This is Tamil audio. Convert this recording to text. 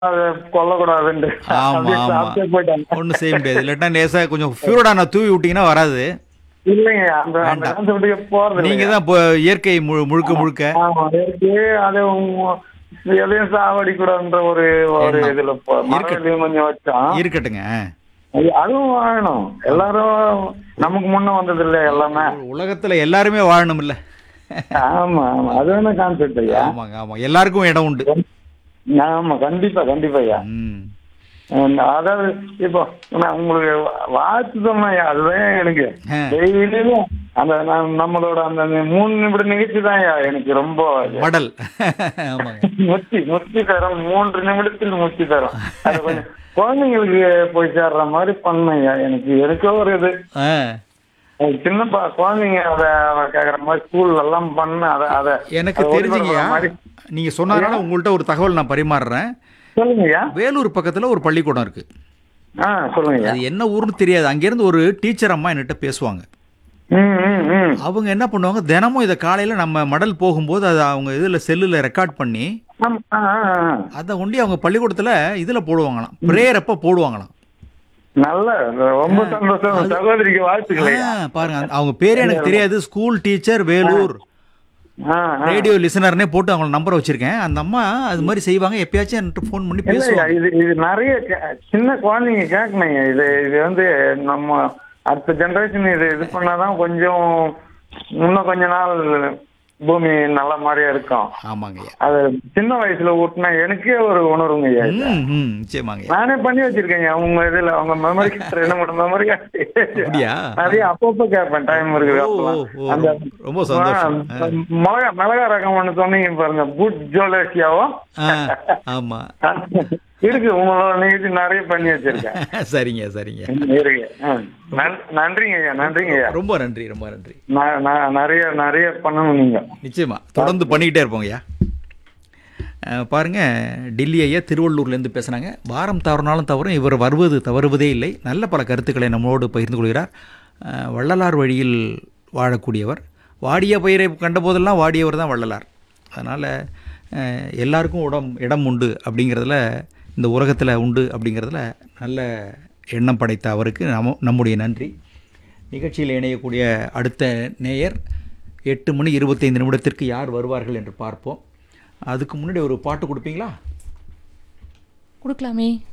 அதை கொல்லக்கூடாதுன்ட்டு ஆமா அப்படியே ஆமா சாப்பிட்டே போயிட்டாங்க ஒன்றும் செய்ய முடியாது இல்லாட்டா லேசா கொஞ்சம் ஃபியூடான தூவி விட்டீங்கன்னா வராது இல்லைங்க அந்த அந்த வேண்டாம். கான்செப்டுக்கு போறது நீங்க தான் இப்போ இயற்கை மு- முழுக்க முழுக்க ஆமா இருக்கு அது உங்க- எதையும் சாவடி கூடாதுன்ற ஒரு ஒரு எண்ணம். இதுல போ- மரத்துலயும் கொஞ்சம் வச்சோம் இருக்கட்டுங்க அது- அதுவும் வாழணும் எல்லாரும் நமக்கு முன்ன வந்தது இல்ல எல்லாமே உலகத்துல எல்லாருமே வாழணும் இல்ல ஆமா ஆமா அது வேணா கான்செப்ட் ஐயா ஆமாங்க ஆமா எல்லாருக்கும் இடம் உண்டு ஆமா கண்டிப்பா கண்டிப்பா ஐயா ம் உம், அதாவது இப்போ நான் உங்களுக்கு வாழ்த்து சொன்னேன் அதுதான் எனக்கு ஆ. டெய்லியும் அந்த நான் நம்மளோட அந்த மூணு நிமிட நிகழ்ச்சி தான் எனக்கு ரொம்ப மடல் ஆமாங்க முத்தி முத்தி தரும் மூன்று நிமிடத்தில் முத்தி தரும் அது கொஞ்சம் குழந்தைங்களுக்கு போய் சேர்ற மாதிரி பண்ணுங்க எனக்கு எனக்கோ ஒரு இது ஆ அது சின்ன ப- குழந்தைங்க அத அத கேக்குற மாதிரி ஸ்கூல்ல எல்லாம் பண்ண அத அத எனக்கு அதை தெரிஞ்சுங்கய்யா ஒளிபரப்புற மாதிரி. நீங்க சொன்னதுனால உங்கள்கிட்ட ஒரு தகவல் நான் பரிமாறுறேன் சொல்லுங்கய்யா வேலூர் பக்கத்துல ஒரு பள்ளிக்கூடம் இருக்கு ஆ சொல்லுங்கய்யா அது என்ன ஊர்னு தெரியாது அங்கேருந்து ஒரு டீச்சர் அம்மா என்கிட்ட பேசுவாங்க ம் ம் ம் அவங்க என்ன பண்ணுவாங்க தினமும் இதை காலையில நம்ம மடல் போகும்போது அதை அவங்க இதுல செல்லுல ரெக்கார்ட் பண்ணி ஆமா, ஆ, ஆ, ஆ. அதை ஒண்டி அவங்க பள்ளிக்கூடத்துல இதுல போடுவாங்களாம் பிரேயர் அப்ப போடுவாங்களாம் நல்ல ரொம்ப சந்தோஷம் சகோதரிக்கு வாழ்த்துக்களை ஆ, பாருங்க அந்த- அவங்க பேரே எனக்கு தெரியாது ஸ்கூல் டீச்சர் வேலூர் ஆ, ஆ. ரேடியோ லிசனர்னே போட்டு அவங்க நம்பர் வச்சிருக்கேன் அந்த அம்மா அது மாதிரி செய்வாங்க எப்பயாச்சும் என்கிட்ட ஃபோன் பண்ணி இல்லையா பேசுவாங்க இது இது நிறைய கே- சின்ன குழந்தைங்க கேட்கணுங்க இது இது வந்து நம்ம அடுத்த ஜெனரேஷன் இது இது பண்ணாதான் கொஞ்சம் இன்னும் கொஞ்ச நாள் பூமி நல்ல மாதிரியா இருக்கும் ஆமாங்கய்யா அது சின்ன வயசுல ஊட்டினா எனக்கே ஒரு உணர்வுங்க ஐயா இது. ம் ம் நிச்சயமாங்கய்யா நானே பண்ணி வச்சிருக்கேங்க அவங்க இதுல அவங்க மெமரி கார்டு ரெண்டு மூணு மெமரி கார்டு அப்படியா நிறைய அப்பப்போ கேட்பேன் டைம் இருக்குது ஓ, அப்பெல்லாம். ஓ, ஓ, அந்த ரொம்ப சந்தோஷம். ஆ, மிளகா மிளகா ரகம் ஒண்ணு சொன்னீங்க பாருங்க புட் ஜோலேசியாவும் ஆ ஆமா இருக்கு உங்களோட நிகழ்ச்சி நிறைய பண்ணி வச்சிருக்கேன் சரிங்க சரிங்க இருக்கு ஆ. நன்- நன்றிங்க ஐயா நன்றிங்க ஐயா ரொம்ப நன்றி ரொம்ப நன்றி நான் நான் நிறைய நிறைய பண்ணணும் நீங்க நிச்சயமா தொடர்ந்து பண்ணிக்கிட்டே இருப்போங்கய்யா அஹ், பாருங்க டில்லி ஐயா திருவள்ளூர்லேருந்து பேசுனாங்க வாரம் தவறுனாலும் தவறும் இவர் வருவது தவறுவதே இல்லை நல்ல பல கருத்துக்களை நம்மளோடு பகிர்ந்து கொள்கிறார் அஹ், வள்ளலார் வழியில் வாழக்கூடியவர் வாடிய பயிரை கண்டபோதெல்லாம் வாடியவர் தான் வள்ளலார் அதனால் எல்லாருக்கும் உடம் இடம் உண்டு அப்படிங்கிறதுல இந்த உலகத்தில் உண்டு அப்படிங்கிறதுல நல்ல எண்ணம் படைத்த அவருக்கு நம்ம நம்முடைய நன்றி நிகழ்ச்சியில் இணையக்கூடிய அடுத்த நேயர் எட்டு மணி இருபத்தைந்து நிமிடத்திற்கு யார் வருவார்கள் என்று பார்ப்போம் அதுக்கு முன்னாடி ஒரு பாட்டு கொடுப்பீங்களா கொடுக்கலாமே